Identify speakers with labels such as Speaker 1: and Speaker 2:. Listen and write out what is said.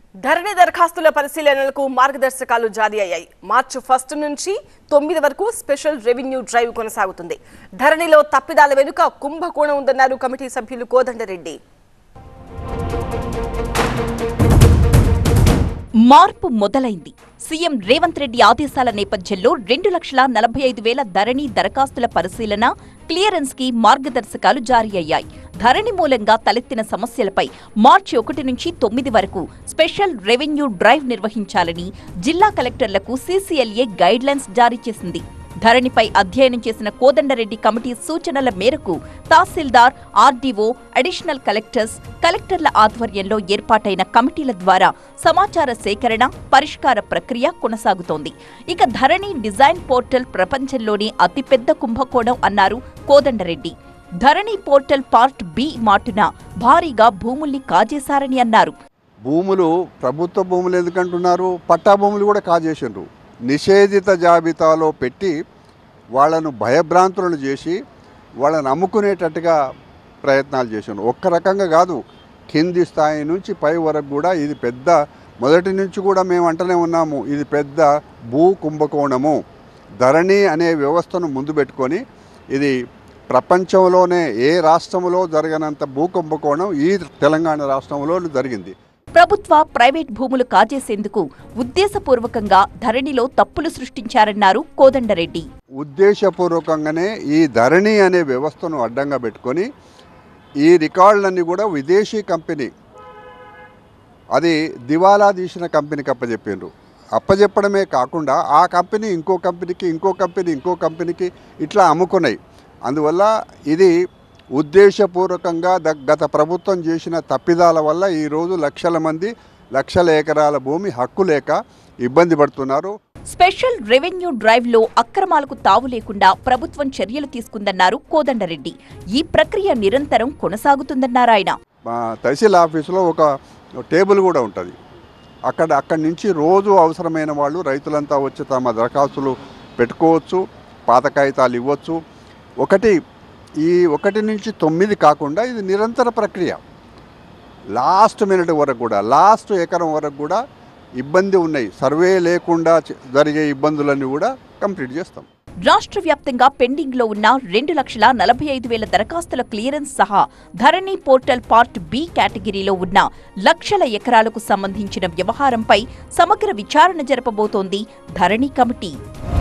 Speaker 1: ధరణి దరఖాస్తుల పరిశీలనలకు మార్గదర్శకాలు జారీ అయ్యాయి మార్చి ఫస్ట్ నుంచి తొమ్మిది వరకు స్పెషల్ రెవెన్యూ డ్రైవ్ కొనసాగుతుంది ధరణిలో తప్పిదాల వెనుక కుంభకోణం ఉందన్నారు కమిటీ సభ్యులు కోదండరెడ్డి
Speaker 2: మార్పు మొదలైంది సీఎం రేవంత్ రెడ్డి ఆదేశాల నేపథ్యంలో రెండు లక్షల నలభై ఐదు వేల ధరణి దరఖాస్తుల పరిశీలన క్లియరెన్స్ కి మార్గదర్శకాలు జారీ అయ్యాయి ధరణి మూలంగా తలెత్తిన సమస్యలపై మార్చి ఒకటి నుంచి తొమ్మిది వరకు స్పెషల్ రెవెన్యూ డ్రైవ్ నిర్వహించాలని జిల్లా కలెక్టర్లకు సీసీఎల్ఏ గైడ్లైన్స్ జారీ చేసింది ధరణిపై అధ్యయనం చేసిన కోదండరెడ్డి కమిటీ సూచనల మేరకు తహసీల్దార్ ఆర్డీఓ అడిషనల్ కలెక్టర్స్ కలెక్టర్ల ఆధ్వర్యంలో ఏర్పాటైన కమిటీల ద్వారా సమాచార సేకరణ పరిష్కార ప్రక్రియ కొనసాగుతోంది ఇక ధరణి డిజైన్ పోర్టల్ ప్రపంచంలోనే అతిపెద్ద కుంభకోణం అన్నారు Kodanda Reddy Dharani portal part B మాటున భారీగా భూముల్ని కాజేశారని అన్నారు
Speaker 3: భూములు ప్రభుత్వ భూములు ఎందుకంటున్నారు పట్టా భూములు కూడా కాజేసిండ్రు నిషేధిత జాబితాలో పెట్టి వాళ్ళను భయభ్రాంతులను చేసి వాళ్ళని అమ్ముకునేటట్టుగా ప్రయత్నాలు చేసిండ్రు ఒక్క రకంగా కాదు కింది స్థాయి నుంచి పై వరకు కూడా ఇది పెద్ద మొదటి నుంచి కూడా మేము అంటనే ఉన్నాము ఇది పెద్ద భూ కుంభకోణము ధరణి అనే వ్యవస్థను ముందు పెట్టుకొని ఇది ప్రపంచంలోనే ఏ రాష్ట్రంలో జరగనంత భూ కుంభకోణం ఈ తెలంగాణ రాష్ట్రంలో జరిగింది
Speaker 2: ప్రభుత్వ ప్రైవేట్ భూములు కాజేసేందుకు ఉద్దేశపూర్వకంగా ధరణిలో తప్పులు సృష్టించారన్నారు కోదండరెడ్డి
Speaker 3: ఉద్దేశపూర్వకంగానే ఈ ధరణి అనే వ్యవస్థను అడ్డంగా పెట్టుకొని ఈ రికార్డులన్నీ కూడా విదేశీ కంపెనీ అది దివాలా తీసిన కంపెనీకి అప్పచెప్పిండ్రు అప్పచెప్పడమే కాకుండా ఆ కంపెనీ ఇంకో కంపెనీకి ఇంకో కంపెనీ ఇంకో కంపెనీకి ఇట్లా అమ్ముకున్నాయి అందువల్ల ఇది ఉద్దేశపూర్వకంగా ద- గత ప్రభుత్వం చేసిన తప్పిదాల వల్ల ఈరోజు లక్షల మంది లక్షల ఎకరాల భూమి హక్కు లేక ఇబ్బంది పడుతున్నారు
Speaker 2: స్పెషల్ రెవెన్యూ డ్రైవ్ లో అక్రమాలకు తావు లేకుండా ప్రభుత్వం చర్యలు తీసుకుందన్నారు కోదండరెడ్డి ఈ ప్రక్రియ నిరంతరం కొనసాగుతుందన్నారాయన
Speaker 3: మా తహసీల్ ఆఫీసులో ఒక టేబుల్ కూడా ఉంటుంది అక్కడ అక్కడి నుంచి రోజు అవసరమైన వాళ్ళు రైతులంతా వచ్చి తమ దరఖాస్తులు పెట్టుకోవచ్చు పాత కాగితాలు ఇవ్వచ్చు ఒకటి ఈ ఒకటి నుంచి తొమ్మిది కాకుండా ఇది నిరంతర ప్రక్రియ లాస్ట్ మినిట్ వరకు కూడా లాస్ట్ ఎకరం వరకు కూడా ఇబ్బంది ఉన్నాయి సర్వే లేకుండా చ- జరిగే ఇబ్బందులన్నీ కూడా కంప్లీట్ చేస్తాం
Speaker 2: రాష్ట్ర వ్యాప్తంగా పెండింగ్ లో ఉన్న రెండు లక్షల నలభై ఐదు వేల దరఖాస్తుల క్లియరెన్స్ సహా ధరణి పోర్టల్ పార్ట్ బి కేటగిరీలో ఉన్న లక్షల ఎకరాలకు సంబంధించిన వ్యవహారంపై సమగ్ర విచారణ జరపబోతోంది ధరణి కమిటీ